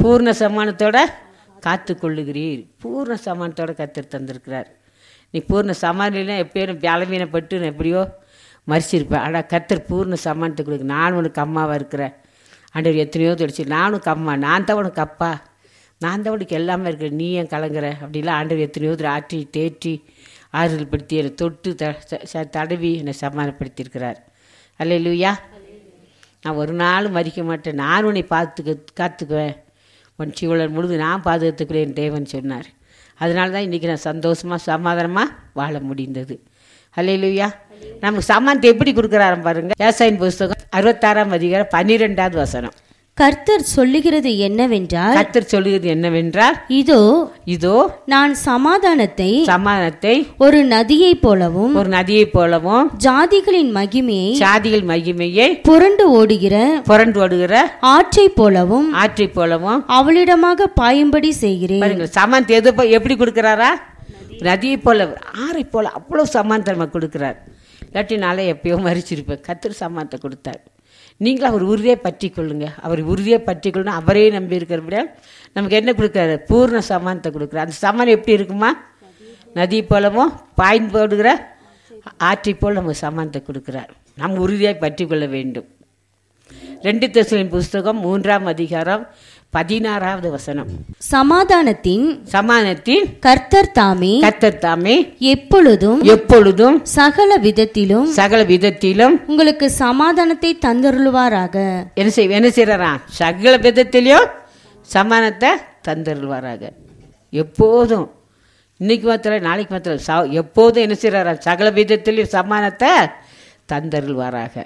பூர்ண சமானத்தோட காத்து கொள்ளுகிறீர் பூர்ண சமானத்தோட கத்தர் தந்திருக்கிறார் நீ பூர்ண சமானிலாம் எப்பயும் பலவீனப்பட்டு நான் எப்படியோ மறிச்சிருப்பேன் ஆனால் கத்தர் பூர்ண சமானத்தை கொடுக்கு நான் உனக்கு அம்மாவாக இருக்கிறேன் ஆண்டவர் எத்தனையோ தொடிச்சு நானும் கம்மா நான் தான் உனக்கு அப்பா நான் தான் உனக்கு எல்லாமே இருக்கிறேன் நீ ஏன் கலங்குற அப்படிலாம் ஆண்டவர் எத்தனையோ தடவை ஆற்றி தேற்றி ஆறுதல் படுத்தி என்னை தொட்டு த ச- ச- தடவி என்னை சமாதானப்படுத்தியிருக்கிறார் அல்ல இல்லையா நான் ஒரு நாளும் மதிக்க மாட்டேன் நான் உன்னை பார்த்துக்க காத்துக்குவேன் உன் சீவலன் முழுது நான் பாதுகாத்துக்கிறேன் தேவன் சொன்னார் அதனால தான் இன்றைக்கி நான் சந்தோஷமாக சமாதானமாக வாழ முடிந்தது அல்லையிலுயா நமக்கு சமானத்தை எப்படி கொடுக்குறாரு பாருங்க விவசாயின் புஸ்தகம் அறுபத்தாறாம் அதிகாரம் பன்னிரெண்டாவது வசனம் கர்த்தர் சொல்லுகிறது என்னவென்றால் கத்தர் சொல்லுகிறது என்னவென்றால் இதோ இதோ நான் சமாதானத்தை சமாதானத்தை ஒரு நதியைப் போலவும் ஒரு நதியைப் போலவும் ஜாதிகளின் மகிமையை சாதிகள் மகிமையை புரண்டு ஓடுகிற புரண்டு ஓடுகிற ஆற்றைப் போலவும் ஆற்றைப் போலவும் அவளிடமாக பாயும்படி செய்கிறேன் பாருங்க சமானத்தை எது போ- எப்படி கொடுக்குறாரா நதியை போல ஆறை போல அவ்வளோ சமானத்தை நமக்கு கொடுக்குறார் இல்லாட்டி நாளே எப்பயோ மறிச்சிருப்பேன் கத்திர சமானத்தை கொடுத்தார் நீங்களும் அவர் உறுதியை பற்றி கொள்ளுங்க அவர் உறுதியை பற்றி கொள்ளணும் அவரே நம்பி இருக்கிறபடியா நமக்கு என்ன கொடுக்குறாரு பூர்ண சமானத்தை கொடுக்குறாரு அந்த சமானம் எப்படி இருக்குமா நதி போலவும் பாய்ந்து போடுகிற ஆற்றை போல் நமக்கு சமானத்தை கொடுக்குறார் நம்ம உறுதியாய் பற்றி கொள்ள வேண்டும் ரெண்டு தெசலின் புஸ்தகம் மூன்றாம் அதிகாரம் பதினாறாவது வசனம் சமாதானத்தின் சமானத்தின் கர்த்தர் தாமே கத்தர் தாமே எப்பொழுதும் எப்பொழுதும் சகல விதத்திலும் சகல விதத்திலும் உங்களுக்கு சமாதானத்தை தந்தருளுவாராக என்ன செய் என்ன செய்யறாராம் சகல விதத்திலையும் சமானத்தை தந்தருள்வாராக எப்போதும் இன்னைக்கு மாத்திரம் நாளைக்கு மாத்திரம் ச எப்போதும் என்ன செய்யறாராம் சகல விதத்திலையும் சமானத்தை தந்தருள்வாராக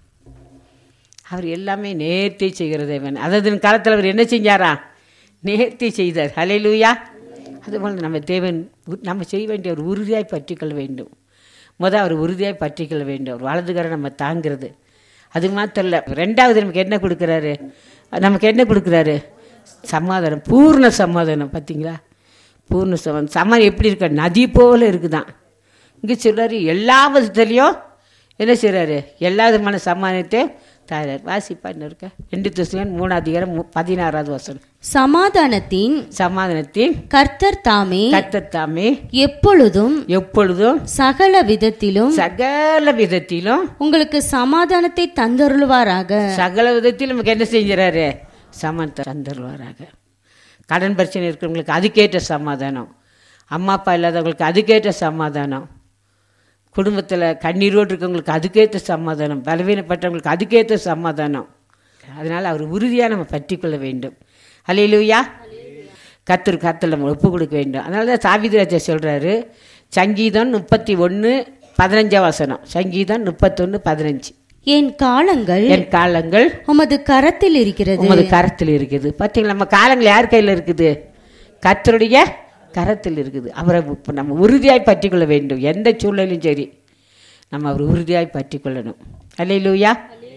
அவர் எல்லாமே நேர்த்தி செய்கிற தேவன் அதாவது காலத்தில் அவர் என்ன செஞ்சாரா நேர்த்தி செய்தார் ஹalleluya அதுபோல் நம்ம தேவன் உ- நம்ம செய்ய வேண்டிய ஒரு உறுதியாய் பற்றிக்கொள்ள வேண்டும் முத அவர் உறுதியாய் பற்றிக்கொள்ள வேண்டும் அவர் வலதுகரை நம்ம தாங்கிறது அது மாத்திரம் இல்லை ரெண்டாவது நமக்கு என்ன கொடுக்குறாரு நமக்கு என்ன கொடுக்குறாரு சமாதானம் பூர்ண சமாதானம் பார்த்தீங்களா பூர்ண சமாதானம் சமாதானம் எப்படி இருக்க நதி போல இருக்குதான் இங்கே சொல்றாரு எல்லா விதத்துலேயும் என்ன செய்கிறாரு எல்லா விதமான சமாதானத்தை தாரார் வாசிப்பா இன்னும் இருக்க ரெண்டு திசையன் மூணாவது அதிகாரம் மு- பதினாறாவது வசனம் சமாதானத்தின் சமாதானத்தின் கர்த்தர் தாமே கத்தத்தாமே எப்பொழுதும் எப்பொழுதும் சகல விதத்திலும் சகல விதத்திலும் உங்களுக்கு சமாதானத்தை தந்தருளுவாராக சகல விதத்திலும் நமக்கு என்ன செஞ்சுறாரு சமத்தை தந்துருவாராக கடன் பிரச்சனை இருக்கிறவங்களுக்கு அதுக்கேற்ற சமாதானம் அம்மா அப்பா இல்லாதவங்களுக்கு அதுக்கேற்ற சமாதானம் குடும்பத்தில் கண்ணீரோடு இருக்கவங்களுக்கு அதுக்கேற்ற சமாதானம் பலவீனப்பட்டவங்களுக்கு அதுக்கேற்ற சமாதானம் அதனால் அவர் உறுதியாக நம்ம பற்றி கொள்ள வேண்டும் அல்லையிலுயா கத்தர் கத்தில் நம்ம ஒப்பு கொடுக்க வேண்டும் அதனால தான் சாவிதிராஜா சொல்கிறாரு சங்கீதம் முப்பத்தி ஒன்று பதினஞ்சாம் வசனம் சங்கீதம் முப்பத்தொன்று பதினஞ்சு என் காலங்கள் என் காலங்கள் உமது கரத்தில் இருக்கிறது உமது கரத்தில் இருக்குது பார்த்தீங்களா நம்ம காலங்கள் யார் கையில் இருக்குது கர்த்தருடைய கரத்தில் இருக்குது அவரை இப்ப நம்ம உறுதியாய் பற்றி கொள்ள வேண்டும் எந்த சூழ்நிலையும் சரி நம்ம அவர் உறுதியாய் பற்றி கொள்ளணும் அல்லையிலூயா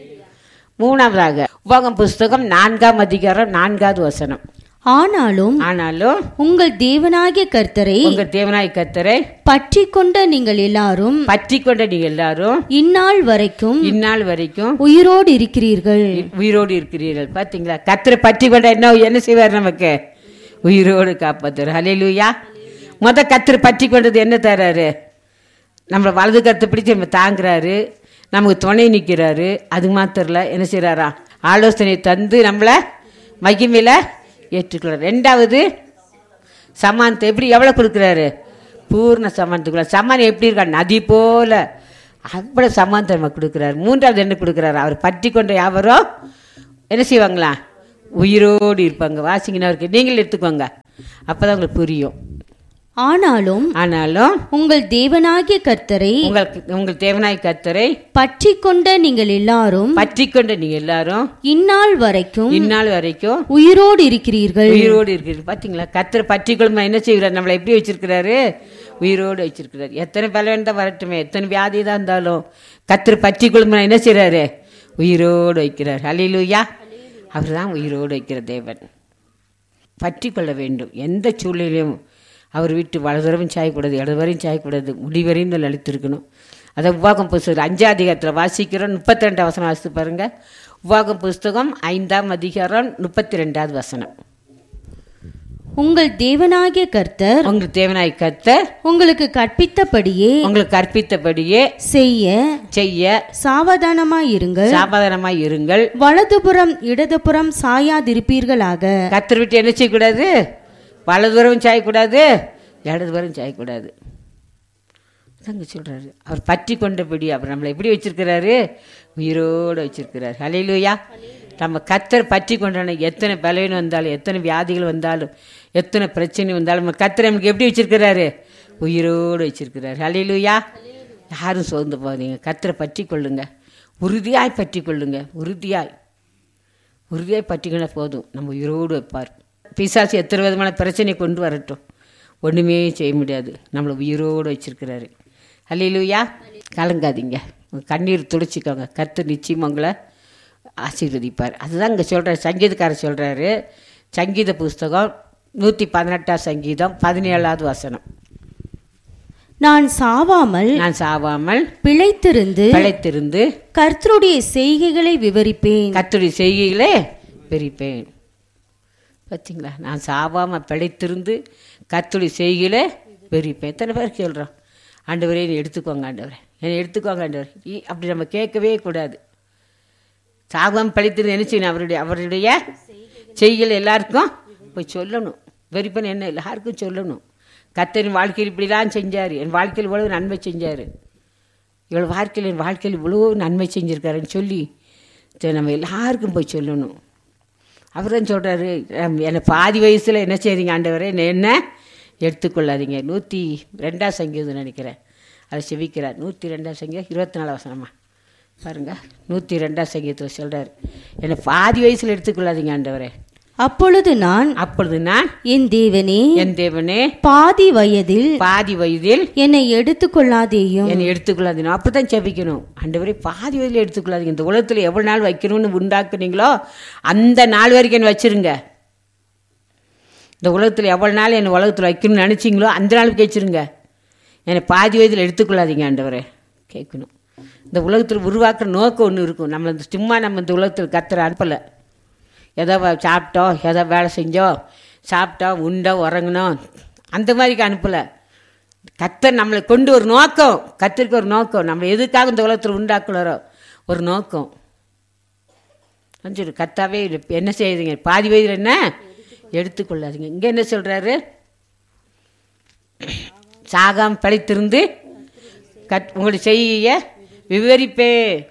மூணாவதாக உபகம் புஸ்தகம் நான்காம் அதிகாரம் நான்காவது வசனம் ஆனாலும் ஆனாலும் உங்கள் தேவனாகிய கர்த்தரை உங்க தேவனாய் கர்த்தரை பற்றி கொண்ட நீங்கள் எல்லாரும் பற்றி கொண்ட நீங்க எல்லாரும் இந்நாள் வரைக்கும் இந்நாள் வரைக்கும் உயிரோடு இருக்கிறீர்கள் உயிரோடு இருக்கிறீர்கள் பார்த்தீங்களா கத்தரை பற்றி கொண்ட என்ன என்ன செய்வார் நமக்கு உயிரோடு காப்பாத்துறார் ஹalleluya முத கத்தரை பற்றி கொண்டது என்ன தர்றாரு நம்மளை வலது கருத்தை பிடிச்சி நம்ம தாங்குறாரு நமக்கு துணை நிற்கிறாரு அது மாத்திரல என்ன செய்கிறாரா ஆலோசனை தந்து நம்மளை மகிமையில் ஏற்றுக்கிறார் ரெண்டாவது சமானத்தை எப்படி எவ்வளோ கொடுக்குறாரு பூர்ண சமானத்துக்குள்ள சமானம் எப்படி இருக்கா நதி போல அவ்வளோ சமானத்தை நம்ம கொடுக்குறாரு மூன்றாவது என்ன கொடுக்குறாரு அவர் பற்றி கொண்ட யாவரோ என்ன செய்வாங்களா உயிரோடு இருப்பாங்க வாசிங்கன்னா இருக்கு நீங்களும் எடுத்துக்கோங்க அப்போ தான் உங்களுக்கு புரியும் ஆனாலும் ஆனாலும் உங்கள் தேவனாகிய கர்த்தரை உங்களுக்கு உங்கள் தேவனாய் கத்தரை பற்றி கொண்ட நீங்கள் எல்லாரும் பற்றி கொண்ட நீங்கள் எல்லாரும் இந்நாள் வரைக்கும் இந்நாள் வரைக்கும் உயிரோடு இருக்கிறீர்கள் உயிரோடு இருக்கிறது பார்த்தீங்களா கத்தரை பற்றி கொள்ளுமா என்ன செய்கிறார் நம்மளை எப்படி வச்சிருக்கிறாரு உயிரோடு வச்சிருக்கிறார் எத்தனை பலவன் தான் வரட்டுமே எத்தனை வியாதி தான் இருந்தாலும் கத்தரை பற்றி கொள்ளுமா என்ன செய்கிறாரு உயிரோடு வைக்கிறார் ஹalleluya அவர் தான் உயிரோடு வைக்கிற தேவன் பற்றி கொள்ள வேண்டும் எந்த சூழ்நிலையும் அவர் வீட்டு வலதுவரையும் சாயக்கூடாது இடதுவரையும் சாயக்கூடாது முடிவரையும் தான் அழித்திருக்கணும் அதை உவாகம் புஸ்தகம் அஞ்சாம் அதிகாரத்தில் வாசிக்கிறோம் முப்பத்தி ரெண்டாம் வசனம் வாசித்து பாருங்க உவாகம் புஸ்தகம் ஐந்தாம் அதிகாரம் முப்பத்தி ரெண்டாவது வசனம் உங்கள் தேவனாகிய கர்த்தர் உங்களுக்கு தேவனாய் கர்த்தர் உங்களுக்கு கற்பித்தபடியே உங்களுக்கு கற்பித்தபடியே செய்ய செய்ய சாவதானமாயிருங்கள் சாபாதானமாய் இருங்கள் வலதுபுறம் இடதுபுறம் சாயாதிருப்பீர்களாக கத்தர் விட்டு என்ன செய்யக்கூடாது வலதுபுறம் சாயக்கூடாது இடதுபுறம் சாயக்கூடாது அங்க சொல்றாரு அவர் பற்றி கொண்டபடி அவர் நம்மளை எப்படி வச்சிருக்கிறாரு உயிரோடு வச்சிருக்கிறார் ஹalleluya நம்ம கத்தர் பற்றி கொண்டான எத்தனை பலவீனம் வந்தாலும் எத்தனை வியாதிகள் வந்தாலும் எத்தனை பிரச்சனை வந்தாலும் நம்ம கத்தர் நமக்கு எப்படி வச்சிருக்கிறாரு உயிரோடு வச்சிருக்கிறார் ஹalleluya யாரும் சோர்ந்து போகாதீங்க கத்தரை பற்றி கொள்ளுங்க உறுதியாய் பற்றி கொள்ளுங்க உறுதியாய் உறுதியாய் பற்றிக்கினா போதும் நம்ம உயிரோடு வைப்பார் பிசாசு எத்தனை விதமான பிரச்சனை கொண்டு வரட்டும் ஒன்றுமே செய்ய முடியாது நம்மளை உயிரோடு வச்சிருக்கிறாரு அல்லையிலூயா கலங்காதீங்க உங்க கண்ணீர் துடைச்சிக்கோங்க கர்த்தர் நிச்சயம் உங்களை ஆசீர்வதிப்பார் அதுதான் இங்கே சொல்கிறார் சங்கீதக்காரர் சொல்கிறாரு சங்கீத புஸ்தகம் நூற்றி பதினெட்டாம் சங்கீதம் பதினேழாவது வசனம் நான் சாவாமல் நான் சாவாமல் பிழைத்திருந்து பிழைத்திருந்து கர்த்தருடைய செய்கைகளை விவரிப்பேன் கத்துடைய செய்கைகளே பிரிப்பேன் பார்த்தீங்களா நான் சாவாமல் பிழைத்திருந்து கத்துடைய செய்கையிலே பிரிப்பேன் எத்தனை பேர் சொல்கிறோம் ஆண்டவரே என்னை எடுத்துக்கோங்க ஆண்டவரே என்னை எடுத்துக்கோங்க ஆண்டவர் இ- அப்படி நம்ம கேட்கவே கூடாது சாகாமல் பிழைத்திருந்து என்ன செய்யணும் அவருடைய அவருடைய செய்கைகள் எல்லாருக்கும் போய் சொல்லணும் வெறிப்பன் என்ன எல்லாருக்கும் சொல்லணும் கத்தரின் வாழ்க்கையில் இப்படிலாம் செஞ்சார் என் வாழ்க்கையில் இவ்வளவு நன்மை செஞ்சார் இவ்வளோ வாழ்க்கையில் என் வாழ்க்கையில் இவ்வளோ நன்மை செஞ்சுருக்காருன்னு சொல்லி சரி, நம்ம எல்லாருக்கும் போய் சொல்லணும் அவர் தான் சொல்கிறாரு என்னை பாதி வயசில் என்ன செய்றீங்க ஆண்டவரே என்னை என்ன எடுத்துக்கொள்ளாதீங்க நூற்றி ரெண்டாம் சங்கீதம் நினைக்கிறேன் அதை செவிக்கிறார் நூற்றி ரெண்டாம் சங்கீதம் இருபத்தி நாலு வசனமா பாருங்க நூற்றி ரெண்டாம் சங்கீதத்தில் சொல்கிறார் என்னை பாதி வயசில் எடுத்துக்கொள்ளாதீங்க ஆண்டவரே அப்பொழுது நான் அப்பொழுது நான் என் தேவனே என் தேவனே பாதி வயதில் பாதி வயதில் என்னை எடுத்துக்கொள்ளாதேயும் என்னை எடுத்துக்கொள்ளாதீங்க அப்படி தான் ஜெபிக்கணும் ஆண்டவரே பாதி வயதில் எடுத்துக்கொள்ளாதீங்க இந்த உலகத்தில் எவ்வளோ நாள் வைக்கணும்னு உண்டாக்குனீங்களோ அந்த நாள் வரைக்கும் என்னை வச்சிருங்க இந்த உலகத்தில் எவ்வளோ நாள் என்னை உலகத்தில் வைக்கணும்னு நினச்சிங்களோ அந்த நாளுக்கு வச்சிருங்க என்னை பாதி வயதில் எடுத்துக்கொள்ளாதீங்க ஆண்டவரே கேட்கணும் இந்த உலகத்தில் உருவாக்குற நோக்கம் ஒன்று இருக்கும் நம்மளை இந்த சும்மா நம்ம இந்த உலகத்தில் கத்துற அனுப்பலை ஏதோ வ- சாப்பிட்டோம் ஏதோ வேலை செஞ்சோம் சாப்பிட்டோம் உண்டோம் உறங்கினோம் அந்த மாதிரிக்கு அனுப்பலை கத்தர் நம்மளை கொண்டு ஒரு நோக்கம் கத்திற்கு ஒரு நோக்கம் நம்ம எதுக்காக இந்த உலகத்தில் உண்டாக்குனாரோ ஒரு நோக்கம் சொல்லு கத்தாவே இது என்ன செய்யுதுங்க பாதி வயதில் என்ன எடுத்துக்கொள்ளாதீங்க இங்கே என்ன சொல்கிறாரு சாகாம பிழைத்திருந்து கத் உங்களுடைய செய்ய விவரிப்பே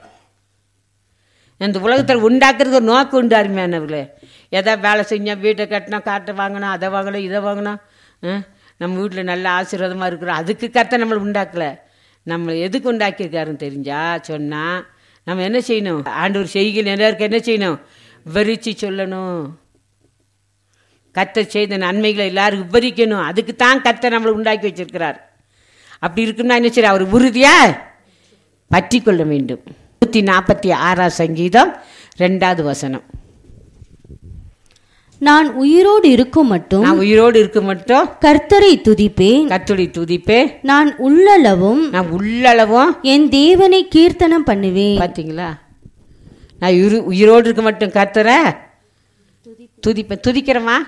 இந்த உலகத்தில் உண்டாக்குறதுக்கு ஒரு நோக்கம் உண்டு அருமையானவர்களே எதா வேலை செஞ்சோம் வீட்டை கட்டினோம் காட்டை வாங்கினோம் அதை வாங்கினோம் இதை வாங்கினோம் ஆ? நம்ம வீட்டில் நல்ல ஆசீர்வாதமாக இருக்கிறோம் அதுக்கு கத்த நம்மளை உண்டாக்கலை நம்மளை எதுக்கு உண்டாக்கியிருக்காருன்னு தெரிஞ்சா சொன்னால் நம்ம என்ன செய்யணும் ஆண்டவர் செய்கையில் எல்லாருக்கும் என்ன செய்யணும் விவரித்து சொல்லணும் கத்தர் செய்த நன்மைகளை எல்லாரும் விவரிக்கணும் அதுக்கு தான் கத்தர் நம்மளை உண்டாக்கி வச்சிருக்கிறார் அப்படி இருக்குன்னா என்ன செய்ய அவர் உறுதியா பற்றி கொள்ள வேண்டும் நூற்றி நாற்பத்தி ஆறாம் சங்கீதம் ரெண்டாவது வசனம் நான் உயிரோடு இருக்கும் மட்டும் நான் உயிரோடு இருக்க மட்டும் கர்த்தரை துதிப்பேன் கத்துடி துதிப்பே நான் உள்ளளவும் நான் உள்ளளவும் என் தேவனை கீர்த்தனம் பண்ணுவேன் பார்த்தீங்களா நான் உயிர் உயிரோடு இருக்க மட்டும் கத்துற துதிப்பேன் துதிக்கிறேம்மா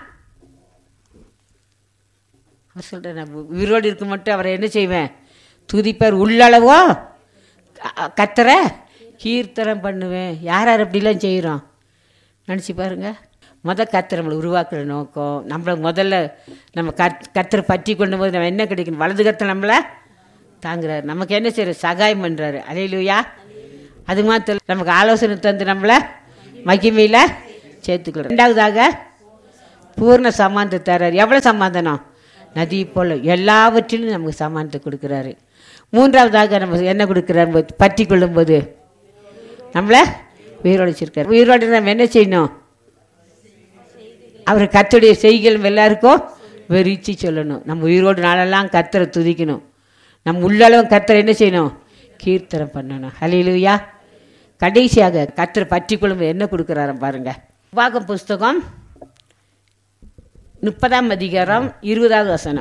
அவர் சொல்கிறேன் நான் உ- உயிரோடு இருக்க மட்டும் அவரை என்ன செய்வேன் துதிப்பார் உள்ளளவோ க- கத்துற கீர்த்தனம் பண்ணுவேன் யார் யார் அப்படிலாம் செய்கிறோம் நினச்சி பாருங்க முத கத்தர் நம்மளை உருவாக்குற நோக்கம் நம்மளை முதல்ல நம்ம கத் கத்தரை பற்றி கொண்டு போது நம்ம என்ன கிடைக்கணும் வலது கத்தை நம்மளை தாங்குறாரு நமக்கு என்ன செய்யறாரு சகாயம் பண்ணுறாரு அலையிலுயா அது மாத்திரம் நமக்கு ஆலோசனை தந்து நம்மளை மகிமையில் சேர்த்துக்கிறோம் ரெண்டாவதாக பூர்ண சமாந்தம் தர்றாரு எவ்வளோ சமாதானம் நதி போல் எல்லாவற்றிலும் நமக்கு சமாதானத்தை கொடுக்குறாரு மூன்றாவதாக நம்ம என்ன கொடுக்குறாரு போது- பற்றி கொள்ளும்போது நம்மளை உயிரோடு வச்சிருக்காரு உயிரோடு நம்ம என்ன செய்யணும் அவர் கத்துடைய செய்கள் எல்லாருக்கும் வெறிச்சு சொல்லணும் நம்ம உயிரோடு நாளெல்லாம் கத்தரை துதிக்கணும் நம்ம உள்ளளவும் கத்தரை என்ன செய்யணும் கீர்த்தனம் பண்ணணும் ஹலிலுயா கடைசியாக கத்தரை பற்றி கொள்ளும்போது என்ன கொடுக்குறாரு பாருங்க உபாகம் புஸ்தகம் முப்பதாம் அதிகாரம் இருபதாவது வசனம்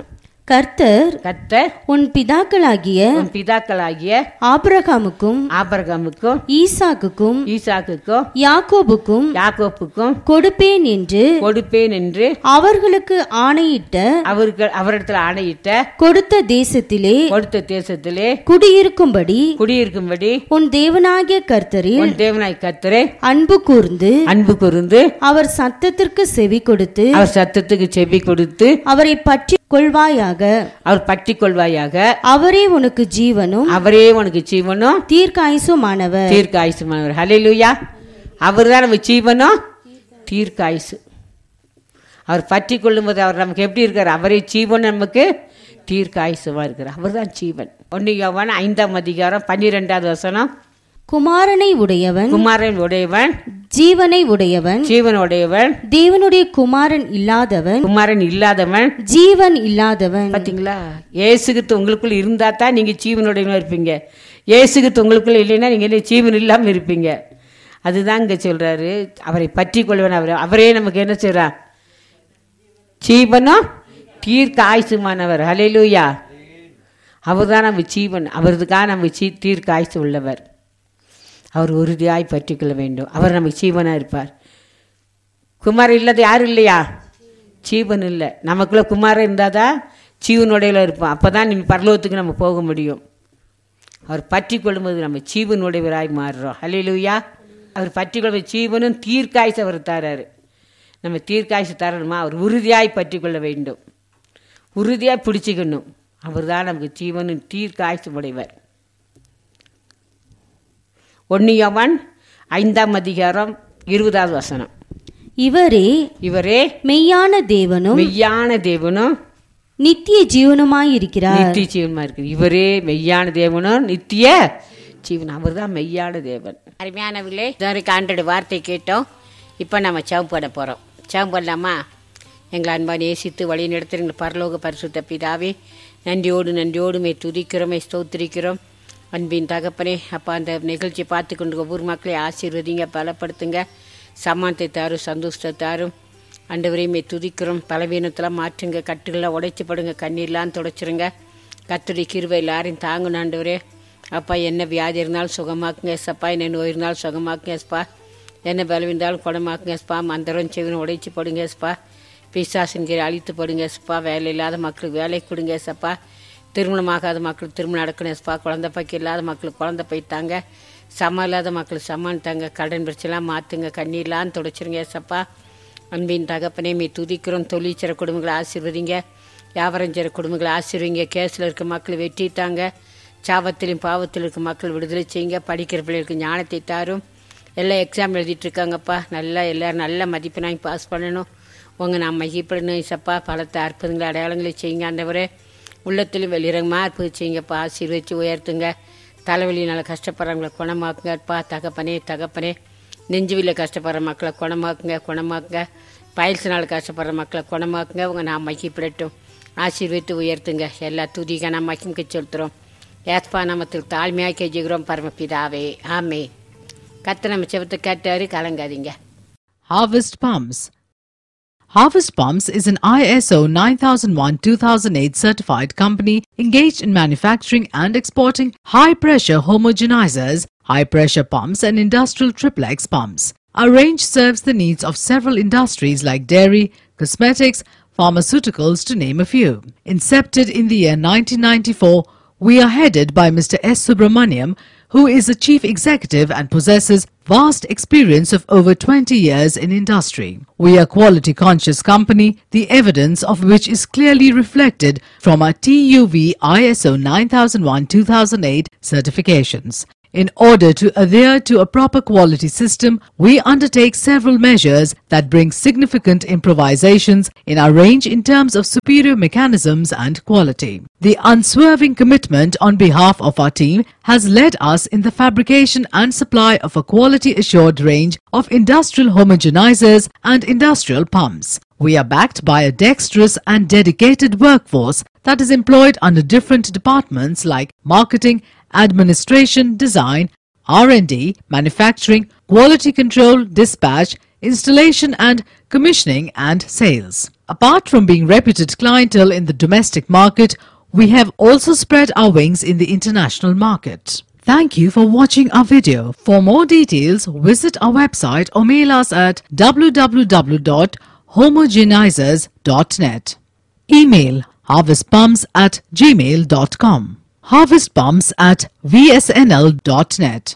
கர்த்தர் கர்த்தர் உன் பிதாக்களாகிய உன் பிதாக்களாகிய ஆபிரகாமுக்கும் ஆபரகமுக்கும் ஈசாக்குக்கும் ஈசாக்குக்கும் யாக்கோபுக்கும் யாக்கோப்புக்கும் கொடுப்பேன் என்று கொடுப்பேன் என்று அவர்களுக்கு ஆணையிட்ட அவர்கள் அவரிடத்தில் ஆணையிட்ட கொடுத்த தேசத்திலே கொடுத்த தேசத்திலே குடியிருக்கும்படி குடியிருக்கும்படி உன் தேவனாகிய கர்த்தரில் உன் தேவனாய் கர்த்தரே அன்பு கூர்ந்து அன்பு கூர்ந்து அவர் சத்தத்திற்கு செவி கொடுத்து அவர் சத்தத்துக்கு செவி கொடுத்து அவரை பற்றி கொள்வாயாக அவர் பற்றி கொள்வாயாக அவரே உனக்கு ஜீவனும் அவரே உனக்கு ஜீவனும் தீர்க்காயுசுமானவர் தீர்க்க ஆயுசுமானவர் ஹalleluya அவர் தான் நம்ம ஜீவனும் தீர்க்க ஆயுசு அவர் பற்றி கொள்ளும்போது அவர் நமக்கு எப்படி இருக்கார் அவரே ஜீவன் நமக்கு தீர்க்க ஆயுசுமா இருக்கிறார் அவர் தான் ஜீவன் ஒன்று யோவான் ஐந்தாம் அதிகாரம் பன்னிரெண்டாவது வசனம் குமாரனை உடையவன் குமாரன் உடையவன் ஜீவனை உடையவன் ஜீவன் உடையவன் தேவனுடைய குமாரன் இல்லாதவன் குமாரன் இல்லாதவன் ஜீவன் இல்லாதவன் பாத்தீங்களா ஏசுகித்து உங்களுக்குள்ள இருந்தா தான் நீங்க ஜீவனுடையவனா இருப்பீங்க ஏசுகித்து உங்களுக்குள்ள இல்லைன்னா நீங்க என்ன ஜீவன் இல்லாம இருப்பீங்க அதுதான் இங்க சொல்றாரு அவரை பற்றி கொள்வன் அவர் அவரே நமக்கு என்ன செய்றார் ஜீவனும் தீர்க்க ஆயுசுமானவர் ஹalleluya அவர் தான் நம்ம ஜீவன் அவருக்காக நம்ம சீ தீர்க்க ஆயுசு உள்ளவர் அவர் உறுதியாய் பற்றி கொள்ள வேண்டும் அவர் நமக்கு ஜீவனாக இருப்பார் குமாரன் இல்லாத யாரும் இல்லையா ஜீவன் இல்லை நமக்குள்ள குமாரன் இருந்தால் தான் ஜீவனுடையில இருப்போம் அப்போ தான் நம்ம பரலோகத்துக்கு நம்ம போக முடியும் அவர் பற்றி கொள்ளும்போது நம்ம ஜீவனுடையவராய் மாறுறோம் ஹalleluya அவர் பற்றி கொள்வது ஜீவனும் தீர்க்காய்ச்சி அவர் தராரு நம்ம தீர்க்காய்ச்சி தரணுமா அவர் உறுதியாய் பற்றி கொள்ள வேண்டும் உறுதியாய் பிடிச்சிக்கணும் அவர் தான் நமக்கு ஜீவனும் தீர்க்காய்ச்சி உடையவர் ஒன்னியவன் ஐந்தாம் அதிகாரம் இருபதாவது வசனம் இவரே இவரே மெய்யான தேவனும் மெய்யான தேவனும் நித்திய ஜீவனுமாயிருக்கிறார் நித்திய ஜீவனுமா இருக்கு இவரே மெய்யான தேவனும் நித்திய ஜீவன் அவர் தான் மெய்யான தேவன் அருமையானவர்களே இதுவரைக்கும் ஆண்டோட வார்த்தை கேட்டோம் இப்போ நம்ம சவம் பண்ண போகிறோம் சவம் பண்ணலாமா எங்களை அன்பா நேசித்து வழி நடத்துகிற பரலோக பரிசுத்த பிதாவே நன்றியோடு நன்றியோடு மே துதிக்கிறோம் மே ஸ்தோத்திரிக்கிறோம் அன்பின் தகப்பனே அப்பா அந்த நிகழ்ச்சியை பார்த்து கொண்டு ஒவ்வொரு மக்களையும் ஆசீர்வதிங்க பலப்படுத்துங்க சமானத்தை தாரும் சந்தோஷத்தை தாரும் ஆண்டவரையுமே துதிக்கிறோம் பலவீனத்தெல்லாம் மாற்றுங்க கட்டுகளை உடைச்சி படுங்க கண்ணீர்லாம் துடைச்சிருங்க கத்துடைய கிருவை எல்லாரையும் தாங்கணும் ஆண்டவரே அப்பா என்ன வியாதி இருந்தாலும் சுகமாக்குங்க எஸ்ப்பா என்ன நோய் இருந்தாலும் சுகமாக்குங்க எஸ்ப்பா என்ன பலம் இருந்தாலும் குணமாக்குங்க எஸ்ப்பா மந்திரம் செவினும் உடைச்சி போடுங்க எஸ்ப்பா பிசாசின் கீழே அழித்து போடுங்க எஸ்ப்பா வேலை இல்லாத மக்களுக்கு வேலை கொடுங்க எஸ்ப்பா திருமணமாகாத மக்களுக்கு திருமணம் நடக்கணும் எஸ்ப்பா குழந்தை பைக்கு இல்லாத மக்களுக்கு குழந்தை போய்த்தாங்க சமம் இல்லாத மக்களுக்கு சமான் தாங்க கடன் பிரச்சனைலாம் மாற்றுங்க கண்ணீர்லாம் துடைச்சிருங்க ஏசப்பா அன்பின் தகப்பனே மீ துதிக்கிறோம் தொழிற்சிற குடும்பங்களை ஆசீர்வதிங்க வியாபாரம் செய்கிற குடும்பங்களை ஆசீர்வதிங்க கேஸில் இருக்க மக்கள் வெட்டிட்டாங்க சாபத்திலும் பாவத்தில் இருக்க மக்கள் விடுதலை செய்யுங்க படிக்கிற பிள்ளைகளுக்கு ஞானத்தை தாரும் எல்லாம் எக்ஸாம் எழுதிட்டு இருக்காங்கப்பா நல்லா எல்லோரும் நல்ல மதிப்பெண்ணாங்க பாஸ் பண்ணணும் உங்கள் நான் மகிப்படணும் இசப்பா பலத்தை அற்புதங்களை அடையாளங்களை செய்யுங்க ஆண்டவரே உள்ளத்திலும் வெளிரங்கமாக அற்புதம் செய்யுங்கப்பா ஆசீர்வதிச்சு உயர்த்துங்க தலைவலியினால் கஷ்டப்படுறவங்களை குணமாக்குங்கப்பா தகப்பனே தகப்பனே நெஞ்சுவில கஷ்டப்படுற மக்களை குணமாக்குங்க குணமாக்குங்க பயில்சினால் கஷ்டப்படுற மக்களை குணமாக்குங்க உங்க நான் மகிப்பிடட்டும் ஆசீர்வித்து உயர்த்துங்க எல்லா துதிக நான் மகிமிக்க செலுத்துகிறோம் ஏஸ்பா நாமத்தில் தாழ்மையாக கெஞ்சுகிறோம் பரமபிதாவே ஆமே கத்த நம்ம செவத்தை கேட்டாரு கலங்காதீங்க Harvest Pumps. Harvest Pumps is an ISO 9001-2008 certified company engaged in manufacturing and exporting high-pressure homogenizers, high-pressure pumps and industrial triplex pumps. Our range serves the needs of several industries like dairy, cosmetics, pharmaceuticals to name a few. Incepted in the year 1994, we are headed by Mr. S. Subramaniam, who is a chief executive and possesses vast experience of over 20 years in industry. We are quality conscious company, the evidence of which is clearly reflected from our TUV ISO 9001-2008 certifications. In order to adhere to a proper quality system, we undertake several measures that bring significant improvisations in our range in terms of superior mechanisms and quality. The unswerving commitment on behalf of our team has led us in the fabrication and supply of a quality assured range of industrial homogenizers and industrial pumps. We are backed by a dexterous and dedicated workforce that is employed under different departments like marketing, administration, design, R&D, manufacturing, quality control, dispatch, installation and commissioning and sales. Apart from being reputed clientele in the domestic market, we have also spread our wings in the international market. Thank you for watching our video. For more details, visit our website or mail us at www.homogenizers.net. Email harvestpumps at gmail.com. Harvestpumps at vsnl.net.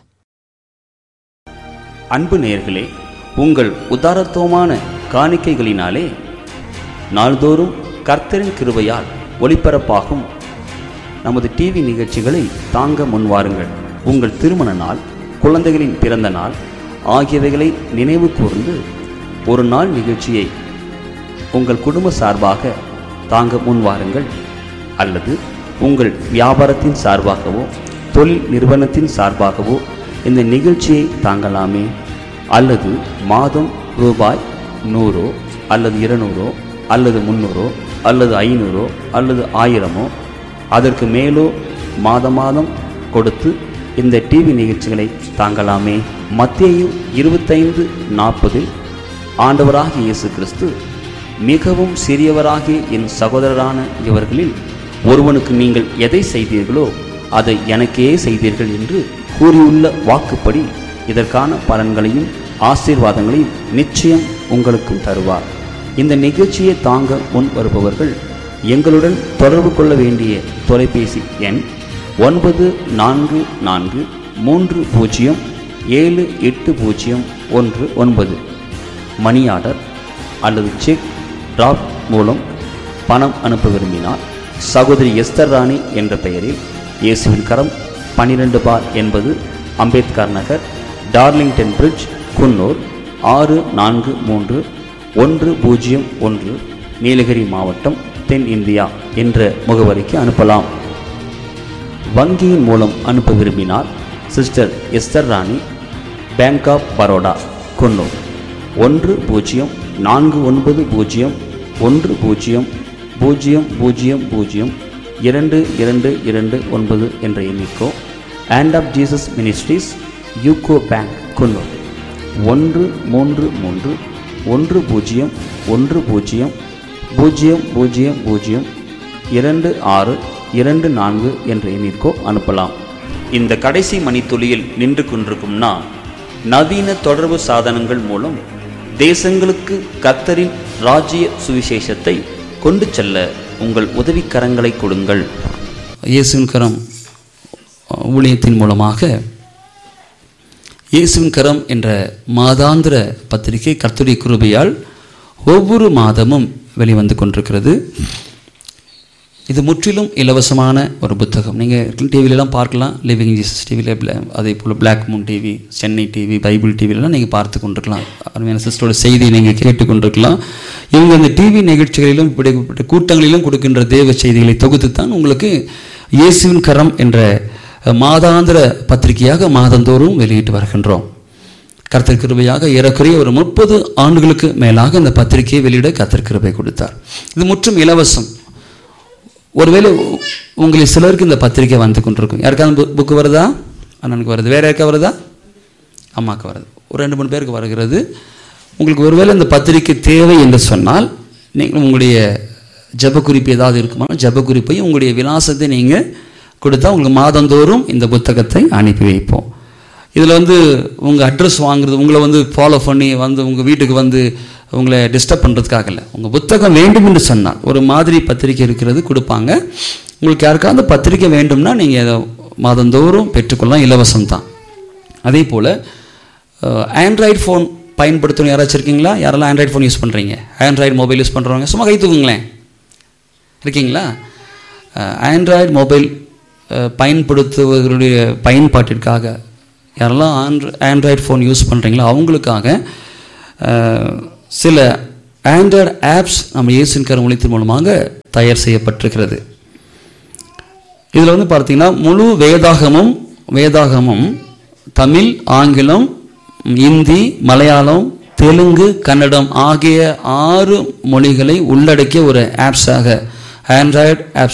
அன்பு நேயர்களே உங்கள் உதாரத்துவமான காணிக்கைகளினாலே நாள்தோறும் கர்த்தரின் கிருபையால் ஒளிபரப்பாகும் நமது TV நிகழ்ச்சிகளை தாங்க முன்வாருங்கள் உங்கள் திருமண நாள் குழந்தைகளின் பிறந்த நாள் ஆகியவைகளை நினைவு கூர்ந்து ஒரு நாள் நிகழ்ச்சியை உங்கள் குடும்ப சார்பாக தாங்க முன்வாருங்கள் அல்லது உங்கள் வியாபாரத்தின் சார்பாகவோ தொழில் நிறுவனத்தின் சார்பாகவோ இந்த நிகழ்ச்சியை தாங்கலாமே அல்லது மாதம் ரூபாய் நூறோ அல்லது இருநூறோ அல்லது முந்நூறோ அல்லது ஐநூறோ அல்லது ஆயிரமோ அதற்கு மேலோ மாத மாதம் கொடுத்து இந்த டிவி நிகழ்ச்சிகளை தாங்கலாமே மத்தேயு இருபத்தைந்து நாற்பதில் ஆண்டவராகிய இயேசு கிறிஸ்து மிகவும் சிறியவராகிய என் சகோதரரான இவர்களில் ஒருவனுக்கு நீங்கள் எதை செய்தீர்களோ அதை எனக்கே செய்தீர்கள் என்று கூறியுள்ள வாக்குப்படி இதற்கான பலன்களையும் ஆசீர்வாதங்களையும் நிச்சயம் உங்களுக்கும் தருவார் இந்த நிகழ்ச்சியை தாங்க முன் வருபவர்கள் எங்களுடன் தொடர்பு கொள்ள வேண்டிய தொலைபேசி எண் ஒன்பது நான்கு நான்கு மூன்று பூஜ்ஜியம் ஏழு எட்டு பூஜ்ஜியம் ஒன்று ஒன்பது மணி ஆர்டர் அல்லது செக் டிராப் மூலம் பணம் அனுப்ப விரும்பினால் சகோதரி எஸ்தர் ராணி என்ற பெயரில் இயேசுவின் கரம் பன்னிரண்டு பார் என்பது அம்பேத்கர் நகர் டார்லிங்டன் பிரிட்ஜ் குன்னூர் ஆறு நான்கு மூன்று ஒன்று பூஜ்ஜியம் ஒன்று நீலகிரி மாவட்டம் தென் இந்தியா என்ற முகவரிக்கு அனுப்பலாம் வங்கியின் மூலம் அனுப்ப விரும்பினால் sister Esther Rani bank of Baroda Coonoor ஒன்று பூஜ்ஜியம் நான்கு ஒன்பது பூஜ்ஜியம் ஒன்று பூஜ்ஜியம் பூஜ்ஜியம் பூஜ்ஜியம் பூஜ்ஜியம் இரண்டு இரண்டு இரண்டு ஒன்பது என்ற எண்ணிக்கோ hand of Jesus ministries UCO bank Coonoor ஒன்று மூன்று மூன்று ஒன்று பூஜ்ஜியம் ஒன்று பூஜ்ஜியம் பூஜ்ஜியம் பூஜ்ஜியம் பூஜ்ஜியம் இரண்டு ஆறு இரண்டு நான்கு என்ற எண்ணிற்கோ அனுப்பலாம் இந்த கடைசி மணித்துளியில் நின்று கொண்டிருக்கும் நான் நவீன தொடர்பு சாதனங்கள் மூலம் தேசங்களுக்கு கத்தரின் ராஜ்ய சுவிசேஷத்தை கொண்டு செல்ல உங்கள் உதவிக்கரங்களை கொடுங்கள் இயேசுவின் கரம் ஊழியத்தின் மூலமாக இயேசுவின் கரம் என்ற மாதாந்திர பத்திரிகை கர்த்தருடைய கிருபையால் ஒவ்வொரு மாதமும் வெளிவந்து கொண்டிருக்கிறது இது முற்றிலும் இலவசமான ஒரு புத்தகம் நீங்கள் டிவிலலாம் பார்க்கலாம் லிவிங் ஜீசஸ் டிவியில் அதே போல் black moon TV Chennai TV Bible டிவிலலாம் நீங்கள் பார்த்து கொண்டிருக்கலாம் அருமையான சிஸ்டரோட செய்தியை நீங்கள் கேட்டு கொண்டிருக்கலாம் இவங்க இந்த டிவி நிகழ்ச்சிகளிலும் இப்படிப்பட்ட கூட்டங்களிலும் கொடுக்கின்ற தேவ செய்திகளை தொகுத்து தான் உங்களுக்கு இயேசுவின் கரம் என்ற மாதாந்திர பத்திரிகையாக மாதந்தோறும் வெளியிட்டு வருகின்றோம் கர்த்தர் கிருபையாக ஏறக்குறைய ஒரு முப்பது ஆண்டுகளுக்கு மேலாக இந்த பத்திரிகையை வெளியிட கர்த்தர் கிருபை கொடுத்தார் இது முற்றும் இலவசம் ஒருவேளை உ- உங்களில் சிலருக்கு இந்த பத்திரிக்கை வந்து கொண்டிருக்கும் யாருக்காவது புக்கு வருதா அண்ணனுக்கு வருது வேற யாருக்கா வருதா அம்மாவுக்கு வருது ஒரு ரெண்டு மூணு பேருக்கு வருகிறது உங்களுக்கு ஒருவேளை இந்த பத்திரிக்கை தேவை என்று சொன்னால் நீங்கள் உங்களுடைய ஜெப குறிப்பு ஏதாவது இருக்குமா ஜெப குறிப்பையும் உங்களுடைய விலாசத்தை நீங்கள் கொடுத்தா உங்களுக்கு மாதந்தோறும் இந்த புத்தகத்தை அனுப்பி வைப்போம் இதில் வந்து உங்கள் அட்ரஸ் வாங்குறது உங்களை வந்து ஃபாலோ பண்ணி வந்து உங்கள் வீட்டுக்கு வந்து உங்களை டிஸ்டர்ப் பண்ணுறதுக்காக இல்லை உங்கள் புத்தகம் வேண்டும் என்று சொன்னால் ஒரு மாதிரி பத்திரிக்கை இருக்கிறது கொடுப்பாங்க உங்களுக்கு யாருக்காவது பத்திரிக்கை வேண்டும்னா நீங்கள் அதை மாதந்தோறும் பெற்றுக்கொள்ளலாம் இலவசம் தான் அதே போல் ஆண்ட்ராய்டு ஃபோன் பயன்படுத்தணும் யாராச்சும் இருக்கீங்களா யாரெல்லாம் ஆண்ட்ராய்டு ஃபோன் யூஸ் பண்ணுறீங்க ஆண்ட்ராய்டு மொபைல் யூஸ் பண்ணுறவங்க சும்மா கை தூக்குங்களேன் இருக்கீங்களா ஆண்ட்ராய்டு மொபைல் பயன்படுத்துவர்களுடைய பயன்பாட்டிற்காக யாரெல்லாம் ஆண்ட்ரு ஆண்ட்ராய்டு ஃபோன் யூஸ் பண்ணுறீங்களோ அவங்களுக்காக அஹ், சில ஆண்ட்ராய்டு ஆப்ஸ் நம்ம இயேசுவின் கரம் ஒளித்தின் மூலமாக தயார் செய்யப்பட்டிருக்கிறது இதில் வந்து பார்த்தீங்கன்னா முழு வேதாகமும் வேதாகமும் தமிழ் ஆங்கிலம் இந்தி மலையாளம் தெலுங்கு கன்னடம் ஆகிய ஆறு மொழிகளை உள்ளடக்கிய ஒரு ஆப்ஸாக ஆண்ட்ராய்டு ஆப்ஸ்